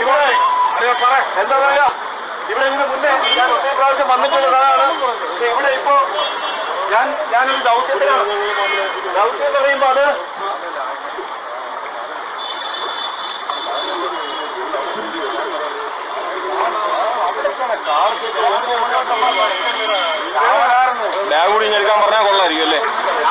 എന്താ പറയാ ഇവിടെ ഇതിന് മുന്നേ ഞാൻ ഒന്നേ പ്രാവശ്യം വന്നിട്ടുള്ള സ്ഥലമാണ് പക്ഷെ ഇവിടെ ഇപ്പോ ഞാൻ ഞാനൊരു ദൗത്യത്തിലാണ് ദൗത്യം എന്ന് പറയുമ്പോ അത് ബാഗ് കൂടി ഇനി എടുക്കാൻ പറഞ്ഞാൽ കൊള്ളായിരിക്കും അല്ലേ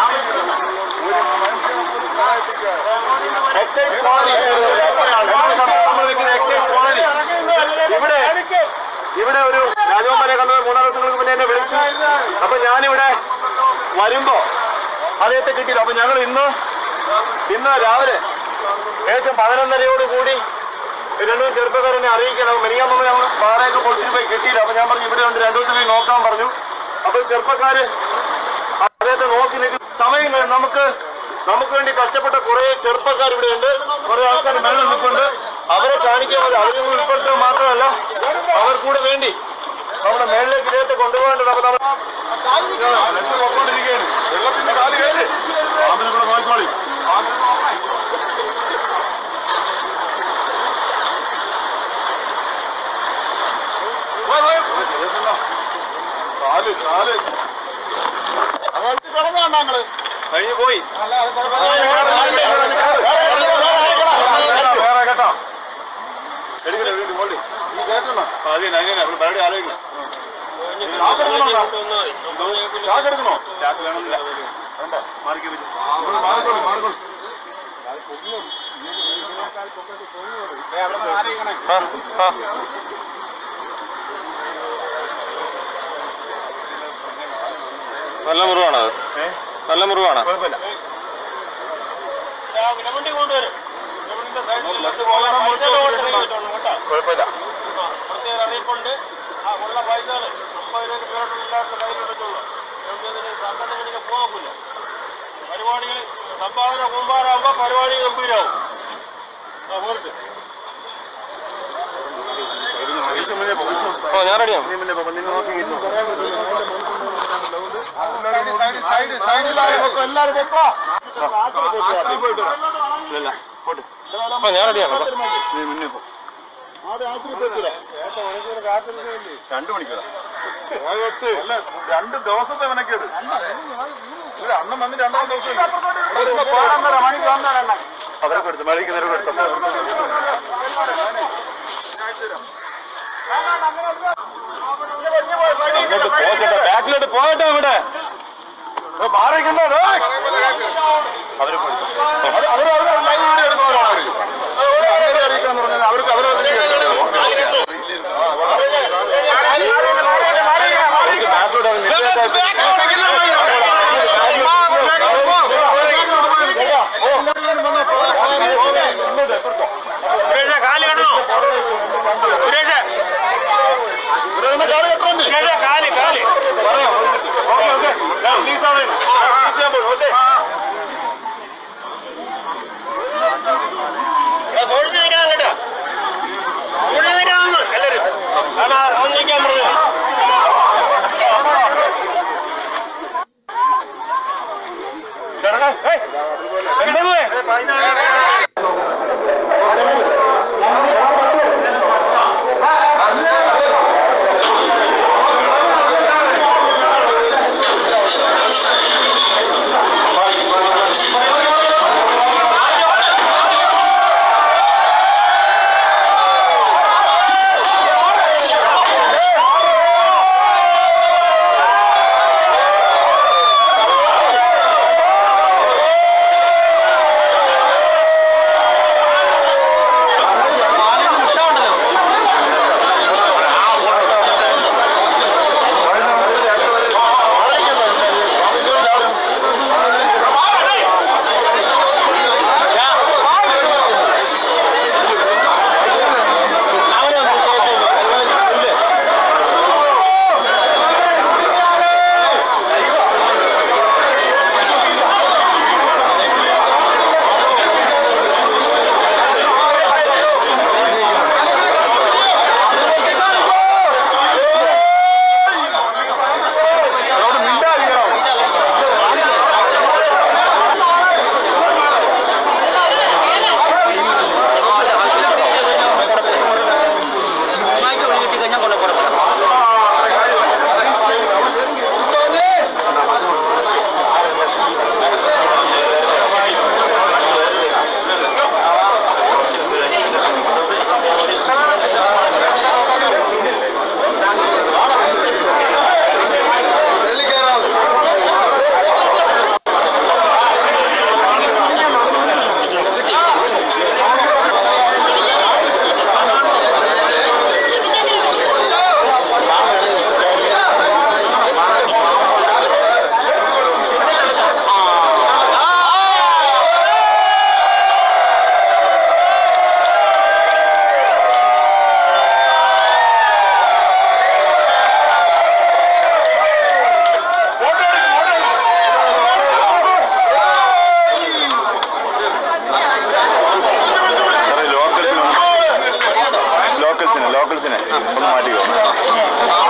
എക്സൈസ് കോളനി നമ്മൾ നിൽക്കുന്ന എക്സൈസ് കോളനി ഇവിടെ ഇവിടെ ഒരു രാജകുമാരെ കണ്ടത് മൂന്നാല് ദിവസങ്ങൾക്ക് മുന്നേ എന്നെ വിളിച്ചു അപ്പൊ ഞാനിവിടെ വരുമ്പോ അദ്ദേഹത്തെ കിട്ടിയില്ല അപ്പൊ ഞങ്ങൾ ഇന്ന് ഇന്ന് രാവിലെ ഏകദേശം പതിനൊന്നരയോട് കൂടി രണ്ടു ചെറുപ്പക്കാരനെ അറിയിക്കണം മെനിയാമെന്ന് ഞങ്ങൾ പാറയൊക്കെ പൊളിച്ചിട്ട് പോയി കിട്ടിയില്ല അപ്പൊ ഞാൻ പറഞ്ഞു ഇവിടെ ഉണ്ട് രണ്ടു ദിവസം കഴിഞ്ഞ് നോക്കാൻ പറഞ്ഞു അപ്പൊ ചെറുപ്പക്കാര് അദ്ദേഹത്തെ നോക്കി നിൽക്കും സമയം കഴിഞ്ഞ് നമുക്ക് നമുക്ക് വേണ്ടി കഷ്ടപ്പെട്ട കുറെ ചെറുപ്പക്കാർ ഇവിടെ ഉണ്ട് കുറെ ആൾക്കാർ മേളിൽ നിൽപ്പുണ്ട് അവരെ കാണിക്കാൻ മതി അവരെ ഉൾപ്പെടുത്തുക മാത്രമല്ല അവർ കൂടെ വേണ്ടി നമ്മുടെ മേളിലേക്ക് ഇദ്ദേഹത്തെ കൊണ്ടുപോകേണ്ടത് അപ്പൊ നമ്മൾ വെള്ളത്തിന്റെ കാല് കയറി പാമ്പിനെ കൂടെ നോക്കിക്കോളി കാല് കാല് അങ്ങോട്ട് കിടന്നാണ് ഞങ്ങള് കഴിഞ്ഞു പോയി വേറെ കേട്ടോ എടുക്കട്ടെ എടുക്കട്ടെ മോളി നീ കേട്ടണോ അതെ അങ്ങനെ പരിപാടി ആലോചിക്കണം ചാക്കെടുക്കണോ ചാക്ക് വേണമെന്നില്ല വേണ്ട മാറിക്ക് പറ്റും ഇങ്ങോട്ട് മാറിക്കോളി മാറിക്കോളി ആ ആ നല്ല മുറിവാണത് നല്ല മുറിവാണ് കുഴപ്പമില്ല ഇടവണ്ടി കൊണ്ടുവരും ഇടവണ്ടിന്റെ സൈഡിൽ പോകണം, പൈസ മുറിച്ച് കൊടുത്ത് കൈ വെച്ചോണം കേട്ടോ കുഴപ്പമില്ല പ്രത്യേക അറിയിപ്പുണ്ട് ആ ഉള്ള പൈസകൾ അമ്പത് രൂപ പേരോട്ടുള്ള എല്ലാവരുടെ കയ്യിൽ വെച്ചോളൂ സംഘടന ഇങ്ങനെ പോകില്ല പരിപാടികൾ സംഭാവന കൂമ്പാറാകുമ്പോൾ പരിപാടി ഗംഭീരാവും ആ പോരട്ടെ ഓ ഞാൻ റെഡിയാണ് എല്ലാരും വെക്കോ ഇല്ല പോട്ടെ ഓ ഞാൻ റെഡിയാണ് നീ മുന്നേ പോ രണ്ടു മണിക്കൂറാ പോയിട്ട് രണ്ട് ദിവസത്തെ മെനക്കേട് ഒരു അണ്ണൻ വന്ന് രണ്ടാം ദിവസം അവരെ കൊടുത്തു മഴയ്ക്കുന്നവരെ കൊടുത്തു അങ്ങോട്ട് പോകട്ടെ ബാക്കിലോട്ട് പോകട്ടെ അങ്ങോട്ട് മാറിക്കണ്ടോ അവരെ കൊടുത്തു അവര് അവര് അവര് ലൈവ് വീഡിയോ എടുക്കുന്നവരാണ് അവര് അങ്ങനെ അറിയിക്കാന്ന് പറഞ്ഞാൽ അവർക്ക് അവരെ ബാക്കിലോട്ട് കാല് കെട്ടണോ സുരേഷ് സുരേഷ് കാല് കാല് പറയാം ഓക്കെ ഓക്കെ റിലീസ് ആണ് റിലീസ് ചെയ്യാൻ പോകും ഓക്കെ ലോക്കൽസിനെ ലോക്കൽസിനെ ഒന്ന് മാറ്റിക്കോ